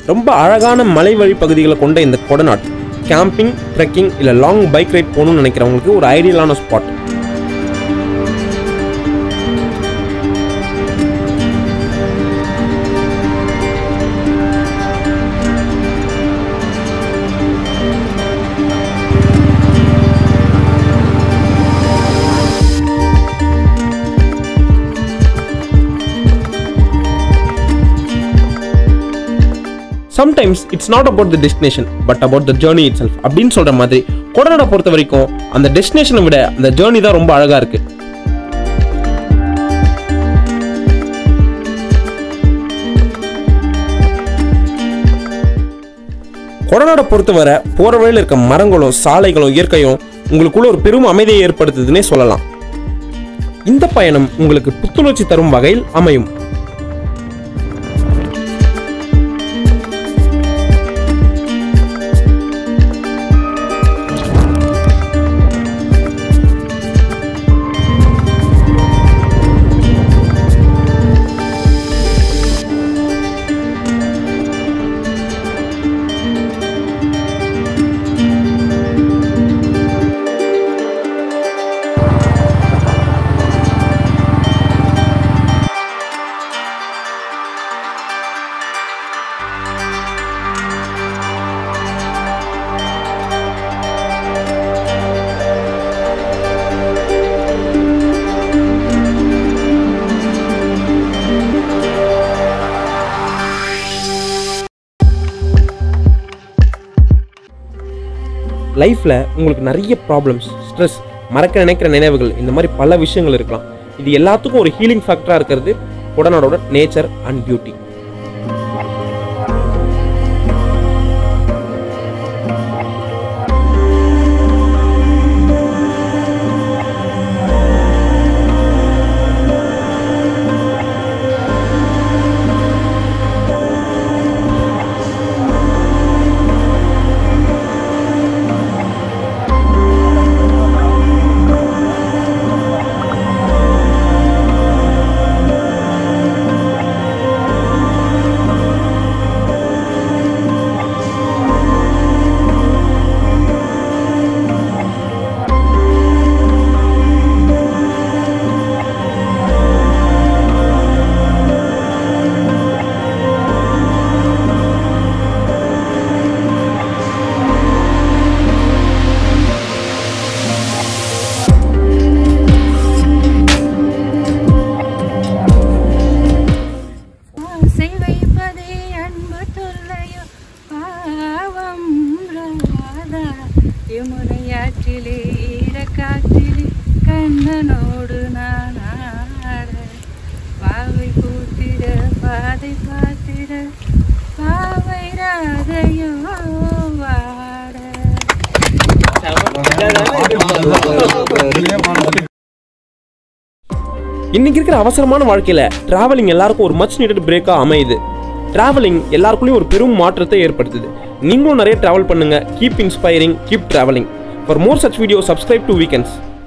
ரொம்ப அழகான மலை வழி பகுதிகளை கொண்ட இந்த கொடநாட் கேம்பிங் ட்ரெக்கிங் இல்லை லாங் பைக் ரைட் போகணும்னு நினைக்கிறவங்களுக்கு ஒரு ஐடியலான spot sometimes it's not about the destination but about the journey itself அப்படின்னு சொல்ற மாதிரி கொடநாடை பொறுத்த வரைக்கும் அந்த டெஸ்டினேஷனை விட அந்த ஜேர்னி தான் ரொம்ப அழகா இருக்கு கொடநாடை பொறுத்தவரை போற வழியில் இருக்க மரங்களும் சாலைகளும் இயற்கையும் உங்களுக்குள்ள ஒரு பெரும் அமைதியை ஏற்படுத்துதுன்னே சொல்லலாம் இந்த பயணம் உங்களுக்கு புத்துணர்ச்சி தரும் வகையில் அமையும் லைஃப்பில் உங்களுக்கு நிறைய ப்ராப்ளம்ஸ் ஸ்ட்ரெஸ் மறக்க நினைக்கிற நினைவுகள் இந்த மாதிரி பல விஷயங்கள் இருக்கலாம் இது எல்லாத்துக்கும் ஒரு ஹீலிங் ஃபேக்டராக இருக்கிறது கொடநாடோட நேச்சர் அண்ட் பியூட்டி ஆசை வைப்பதே அன்பு தொல்லையோ பாவம் ராதா யமுனையாற்றிலே ஈரக்காற்றிலே கண்ணனோடு நான் ஆட பாவை கூத்திட பாதை பார்த்திட பாவை ராதையோ வாட இன்னைக்கு இருக்கிற அவசரமான வாழ்க்கையில டிராவலிங் எல்லாருக்கும் ஒரு மச் நீடட் பிரேக்கா அமையுது டிராவலிங் எல்லாருக்குள்ளேயும் ஒரு பெரும் மாற்றத்தை ஏற்படுத்துது நீங்களும் நிறைய டிராவல் பண்ணுங்க keep inspiring keep travelling for more such video subscribe to weekends